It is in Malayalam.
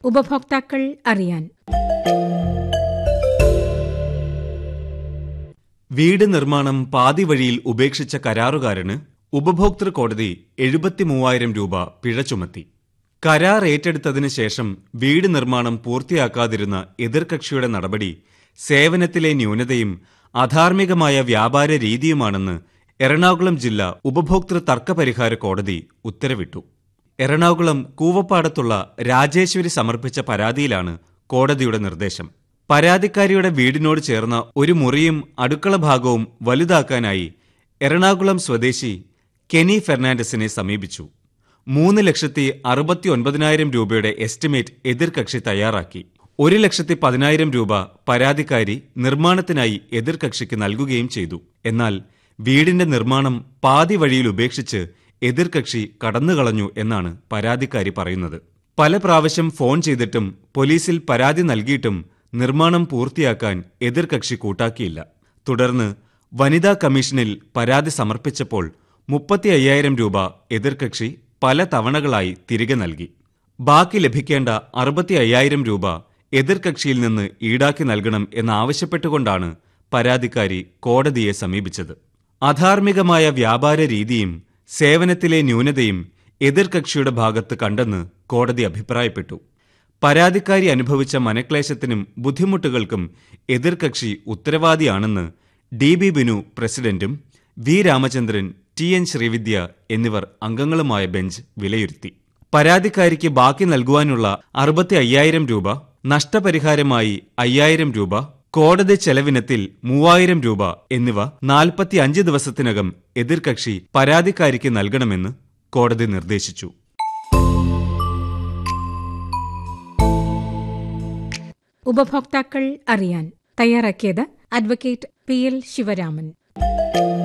ഉപഭോക്താക്കൾ അറിയാൻ വീട് നിർമ്മാണം പാതി വഴിയിൽ ഉപേക്ഷിച്ച കരാറുകാരന് ഉപഭോക്തൃ കോടതി എഴുപത്തിമൂവായിരം രൂപ പിഴ ചുമത്തി കരാർ ഏറ്റെടുത്തതിനു ശേഷം വീട് നിർമ്മാണം പൂർത്തിയാക്കാതിരുന്ന എതിർകക്ഷിയുടെ നടപടി സേവനത്തിലെ ന്യൂനതയും അധാർമികമായ വ്യാപാര രീതിയുമാണെന്ന് എറണാകുളം ജില്ലാ ഉപഭോക്തൃ തർക്കപരിഹാര കോടതി ഉത്തരവിട്ടു എറണാകുളം കൂവപ്പാടത്തുള്ള രാജേശ്വരി സമർപ്പിച്ച പരാതിയിലാണ് കോടതിയുടെ നിർദ്ദേശം പരാതിക്കാരിയുടെ വീടിനോട് ചേർന്ന ഒരു മുറിയും അടുക്കള ഭാഗവും വലുതാക്കാനായി എറണാകുളം സ്വദേശി കെനി ഫെർണാണ്ടസിനെ സമീപിച്ചു മൂന്ന് ലക്ഷത്തി അറുപത്തി ഒൻപതിനായിരം രൂപയുടെ എസ്റ്റിമേറ്റ് എതിർകക്ഷി തയ്യാറാക്കി ഒരു ലക്ഷത്തി പതിനായിരം രൂപ പരാതിക്കാരി നിർമ്മാണത്തിനായി എതിർകക്ഷിക്ക് നൽകുകയും ചെയ്തു എന്നാൽ വീടിന്റെ നിർമ്മാണം പാതി വഴിയിൽ ഉപേക്ഷിച്ച് എതിർകക്ഷി കടന്നുകളഞ്ഞു എന്നാണ് പരാതിക്കാരി പറയുന്നത് പല പ്രാവശ്യം ഫോൺ ചെയ്തിട്ടും പോലീസിൽ പരാതി നൽകിയിട്ടും നിർമ്മാണം പൂർത്തിയാക്കാൻ എതിർകക്ഷി കൂട്ടാക്കിയില്ല തുടർന്ന് വനിതാ കമ്മീഷനിൽ പരാതി സമർപ്പിച്ചപ്പോൾ മുപ്പത്തി അയ്യായിരം രൂപ എതിർകക്ഷി പല തവണകളായി തിരികെ നൽകി ബാക്കി ലഭിക്കേണ്ട അറുപത്തി അയ്യായിരം രൂപ എതിർകക്ഷിയിൽ നിന്ന് ഈടാക്കി നൽകണം എന്നാവശ്യപ്പെട്ടുകൊണ്ടാണ് പരാതിക്കാരി കോടതിയെ സമീപിച്ചത് അധാർമികമായ വ്യാപാര രീതിയും സേവനത്തിലെ ന്യൂനതയും എതിർകക്ഷിയുടെ ഭാഗത്ത് കണ്ടെന്ന് കോടതി അഭിപ്രായപ്പെട്ടു പരാതിക്കാരി അനുഭവിച്ച മനക്ലേശത്തിനും ബുദ്ധിമുട്ടുകൾക്കും എതിർകക്ഷി ഉത്തരവാദിയാണെന്ന് ഡി ബി ബിനു പ്രസിഡന്റും V Ramachandran T N Sreevidya എന്നിവർ അംഗങ്ങളുമായ ബെഞ്ച് വിലയിരുത്തി പരാതിക്കാരിക്ക് ബാക്കി നൽകുവാനുള്ള അറുപത്തി അയ്യായിരം രൂപ നഷ്ടപരിഹാരമായി അയ്യായിരം രൂപ കോടതി ചെലവിനത്തിൽ മൂവായിരം രൂപ എന്നിവ നാൽപ്പത്തിയഞ്ച് ദിവസത്തിനകം എതിർകക്ഷി പരാതിക്കാരിക്ക് നൽകണമെന്ന് കോടതി നിർദ്ദേശിച്ചു ഉപഭോക്താക്കൾ അറിയാൻ തയ്യാറാക്കിയത് അഡ്വക്കേറ്റ് പി എൽ ശിവരാമൻ